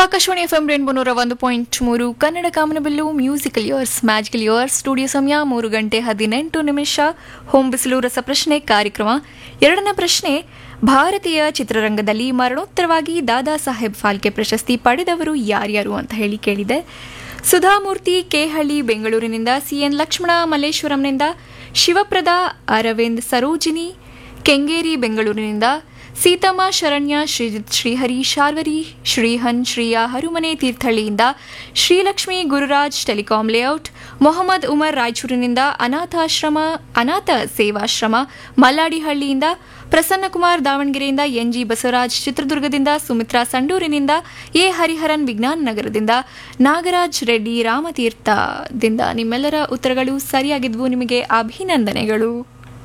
Akashvani F M rainbow ನೂರ ಒಂದು point ಮೂರು ಕನ್ನಡ ಕಾಮನಬಿಲ್ಲು musical years magical years studio ಸಮಯ ಮೂರು ಗಂಟೆ ಹದಿನೆಂಟು ನಿಮಿಷ ಹೋಮ್ ಬಿಸಿಲು ರಸಪ್ರಶ್ನೆ ಕಾರ್ಯಕ್ರಮ ಎರಡನೇ ಪ್ರಶ್ನೆ ಭಾರತೀಯ ಚಿತ್ರರಂಗದಲ್ಲಿ ಮರಣೋತ್ತರವಾಗಿ ದಾದಾ ಸಾಹೇಬ್ ಫಾಲ್ಕೆ ಪ್ರಶಸ್ತಿ ಪಡೆದವರು ಯಾರ್ಯಾರು ಅಂತ ಹೇಳಿ ಕೇಳಿದೆ ಸುಧಾಮೂರ್ತಿ ಕೆಹಳ್ಳಿ ಬೆಂಗಳೂರಿನಿಂದ ಸಿಎನ್ ಲಕ್ಷ್ಮಣ ಮಲ್ಲೇಶ್ವರಂನಿಂದ ಶಿವಪ್ರದ ಅರವಿಂದ್ ಸರೋಜಿನಿ ಕೆಂಗೇರಿ ಬೆಂಗಳೂರಿನಿಂದ ಸೀತಮ್ಮ ಶರಣ್ಯ ಶ್ರೀಜಿತ್ ಶ್ರೀಹರಿ ಶಾರ್ವರಿ ಶ್ರೀಹನ್ ಶ್ರೀಯಾ ಹರುಮನೆ ತೀರ್ಥಹಳ್ಳಿಯಿಂದ ಶ್ರೀಲಕ್ಷ್ಮಿ ಗುರುರಾಜ್ ಟೆಲಿಕಾಂ ಲೇಔಟ್ ಮೊಹಮ್ಮದ್ ಉಮರ್ ರಾಯಚೂರಿನಿಂದ ಅನಾಥಾಶ್ರಮ ಅನಾಥ ಸೇವಾಶ್ರಮ ಮಲ್ಲಾಡಿಹಳ್ಳಿಯಿಂದ ಪ್ರಸನ್ನಕುಮಾರ್ ದಾವಣಗೆರೆಯಿಂದ ಎನ್ಜಿ ಬಸವರಾಜ್ ಚಿತ್ರದುರ್ಗದಿಂದ ಸುಮಿತ್ರಾ ಸಂಡೂರಿನಿಂದ ಎ ಹರಿಹರನ್ ವಿಜ್ಞಾನ ನಗರದಿಂದ ನಾಗರಾಜ್ ರೆಡ್ಡಿ ರಾಮತೀರ್ಥದಿಂದ ನಿಮ್ಮೆಲ್ಲರ ಉತ್ತರಗಳು ಸರಿಯಾಗಿದ್ವು ನಿಮಗೆ ಅಭಿನಂದನೆಗಳು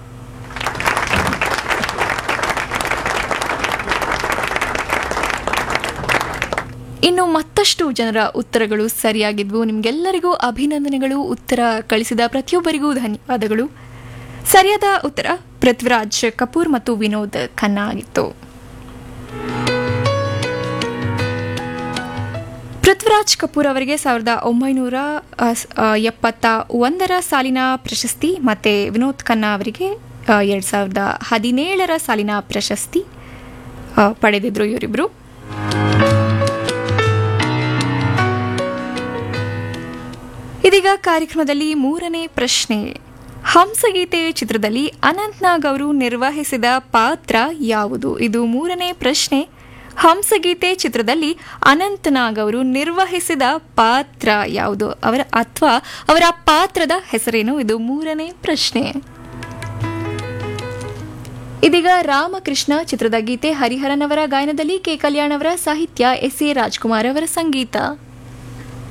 ಇನ್ನು ಮತ್ತಷ್ಟು ಜನರ ಉತ್ತರಗಳು ಸರಿಯಾಗಿದ್ವು ನಿಮಗೆಲ್ಲರಿಗೂ ಅಭಿನಂದನೆಗಳು ಉತ್ತರ ಕಳಿಸಿದ ಪ್ರತಿಯೊಬ್ಬರಿಗೂ ಧನ್ಯವಾದಗಳು ಸರಿಯಾದ ಉತ್ತರ ಪೃಥ್ವಿರಾಜ್ ಕಪೂರ್ ಮತ್ತು ವಿನೋದ್ ಖನ್ನಾ ಆಗಿತ್ತು ಪೃಥ್ವಿರಾಜ್ ಕಪೂರ್ ಅವರಿಗೆ ಸಾವಿರದ ಒಂಬೈನೂರ ಆ, ಸ್- ಆ, ಎಪ್ಪತ್ತ ಒಂದರ ಸಾಲಿನ ಪ್ರಶಸ್ತಿ ಮತ್ತು ವಿನೋದ್ ಖನ್ನಾ ಅವರಿಗೆ ಎರಡು ಸಾವಿರದ ಹದಿನೇಳರ ಸಾಲಿನ ಪ್ರಶಸ್ತಿ ಆ, ಪಡೆದಿದ್ರು ಇವರಿಬ್ಬರು ಇದೀಗ ಕಾರ್ಯಕ್ರಮದಲ್ಲಿ ಮೂರನೇ ಪ್ರಶ್ನೆ ಹಂಸಗೀತೆ ಚಿತ್ರದಲ್ಲಿ ಅನಂತ್ನಾಗ್ ಅವರು ನಿರ್ವಹಿಸಿದ ಪಾತ್ರ ಯಾವುದು ಇದು ಮೂರನೇ ಪ್ರಶ್ನೆ ಹಂಸಗೀತೆ ಚಿತ್ರದಲ್ಲಿ ಅನಂತನಾಗ್ ಅವರು ನಿರ್ವಹಿಸಿದ ಪಾತ್ರ ಯಾವುದು ಅವರ ಅಥವಾ ಅವರ ಪಾತ್ರದ ಹೆಸರೇನು ಇದು ಮೂರನೇ ಪ್ರಶ್ನೆ ಇದೀಗ ರಾಮಕೃಷ್ಣ ಚಿತ್ರದ ಗೀತೆ ಹರಿಹರನ್ ಅವರ ಗಾಯನದಲ್ಲಿ ಕೆ ಕಲ್ಯಾಣ್ ಅವರ ಸಾಹಿತ್ಯ ಎಸ್ ಎ ರಾಜ್ಕುಮಾರ್ ಅವರ ಸಂಗೀತ